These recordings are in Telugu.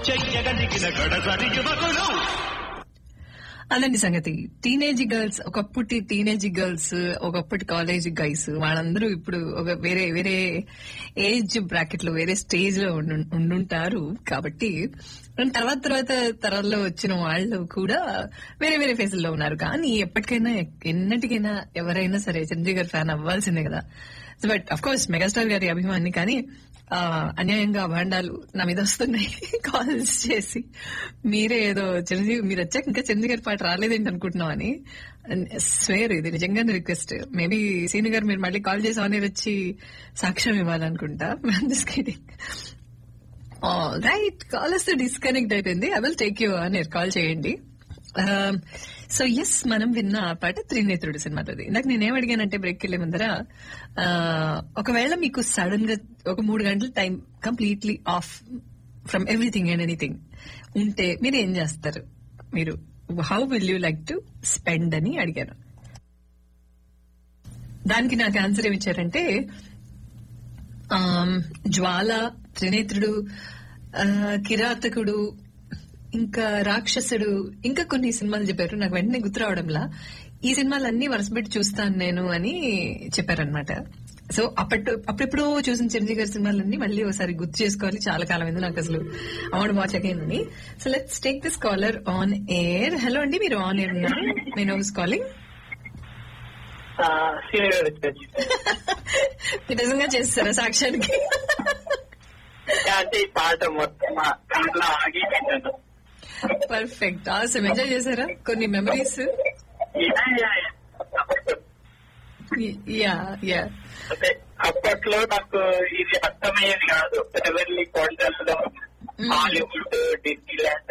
చెయ్యగలిగిన గడసరి యువకులు అదండి సంగతి టీనేజ్ గర్ల్స్ ఒకప్పటి టీనేజ్ గర్ల్స్ ఒకప్పటి కాలేజ్ గైస్ వాళ్ళందరూ ఇప్పుడు ఒక వేరే వేరే ఏజ్ బ్రాకెట్ లో వేరే స్టేజ్ లో ఉండు- ఉండుంటారు కాబట్టి తర్వాత తర్వాత తరాల్లో వచ్చిన వాళ్ళు కూడా వేరే వేరే ఫేజ్ లో ఉన్నారు కానీ ఎప్పటికైనా ఎన్నటికైనా ఎవరైనా సరే చంద్రయ్య గారి ఫ్యాన్ అవ్వాల్సిందే కదా బట్ అఫ్ కోర్స్ మెగాస్టార్ గారి అభిమాని కానీ ఆ, అన్యాయంగా అభాండాలు నా మీద వస్తున్నాయి కాల్స్ చేసి మీరే ఏదో చిరంజీవి మీరు వచ్చాక ఇంకా చిరంజీవి గారి పాట రాలేదేంటి అనుకుంటున్నాం అని స్వేర్ ఇది నిజంగానే రిక్వెస్ట్ మేబీ సీని గారు మీరు మళ్ళీ కాల్ చేసి ఆన్ వచ్చి సాక్ష్యం ఇవ్వాలనుకుంటా రైట్ కాల్ వస్తే డిస్కనెక్ట్ అయిపోయింది ఐ విల్ టేక్ యూ అని కాల్ చేయండి సో ఎస్ మనం విన్న ఆ పాట త్రినేత్రుడు సినిమాలోది ఇందాక నేనేం అడిగానంటే బ్రేక్ వెళ్ళే ముందర ఆ, ఒకవేళ మీకు సడన్ గా ఒక మూడు గంటల time completely off from everything and anything ఉంటే మీరు ఏం చేస్తారు మీరు how will you like to spend అని అడిగాను దానికి నాకు ఆన్సర్ ఏమి ఇచ్చారంటే ఆమ్, జ్వాల త్రినేత్రుడు ఆ, కిరాతకుడు ఇంకా రాక్షసుడు ఇంకా కొన్ని సినిమాలు చెప్పారు నాకు వెంటనే గుర్తు రావడంలా ఈ సినిమాలన్నీ వరుసపెట్టి చూస్తాను నేను అని చెప్పారనమాట సో అప్పటి అప్పుడెప్పుడో చూసిన చిరంజీవి గారి సినిమాలన్నీ మళ్ళీ ఒకసారి గుర్తు చేసుకోవాలి చాలా కాలం అయింది నాకు అసలు అవార్డు వాచ్ అగైన్ అని so let's take this caller on air hello అండి మీరు ఆన్ ఎయిర్ ఉన్నారు నేను కాలింగ్ సీనియర్ వచ్చేసి మీరు నిజంగా చేస్తారా సాక్ష్యానికి అంటే ఈ పాట మొత్తం మా దాంట్లో ఆగి పెట్టాను పర్ఫెక్ట్ ఆసమ్ ఎంజాయ్ చేశారా కొన్ని మెమరీస్ యా యా అంటే అప్పట్లో నాకు ఇది అర్థమయ్యేది కాదు ఎవరి కొండల్లో హాలీవుడ్ డిస్నీలాండ్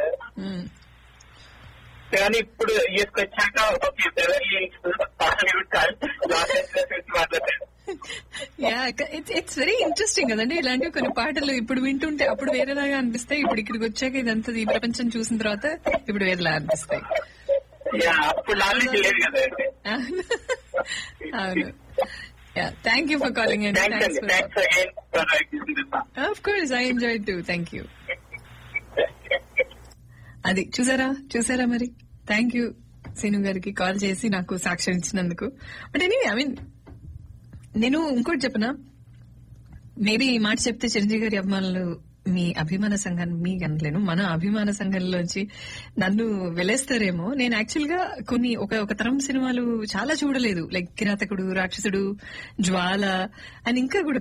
కానీ ఇప్పుడు యూఎస్కి వచ్చాక ఓకే ఎవరి హాలీవుడ్ కాదు లాస్ ఏంజలస్ మాట్లాడారు యా ఇట్స్ వెరీ ఇంట్రెస్టింగ్ కదండి ఇలాంటివి కొన్ని పాటలు ఇప్పుడు వింటుంటే అప్పుడు వేరేలాగా అనిపిస్తాయి ఇప్పుడు ఇక్కడికి వచ్చాక ఇదంతా ఈ ప్రపంచం చూసిన తర్వాత ఇప్పుడు వేరేలా అనిపిస్తాయి యా అప్పుడు నాలెడ్జ్ లేదు కదండి అవును థ్యాంక్ యూ ఫర్ కాలింగ్ అండి థ్యాంక్స్ అండి thanks again for of course I enjoy to thank you అది చూసారా చూసారా మరి థ్యాంక్ యూ సీను గారికి కాల్ చేసి నాకు సాక్ష్యం ఇచ్చినందుకు బట్ ఎనీ ఐ మీన్ నేను ఇంకోటి చెప్పనా మేబీ ఈ మాట చెప్తే చిరంజీవి గారి అభిమానులు మీ అభిమాన సంఘాన్ని మీ అనలేను మన అభిమాన సంఘంలోంచి నన్ను వెలేస్తారేమో నేను యాక్చువల్ గా కొన్ని ఒక ఒక తరం సినిమాలు చాలా చూడలేదు లైక్ కిరాతకుడు రాక్షసుడు జ్వాల అండ్ ఇంకా కూడా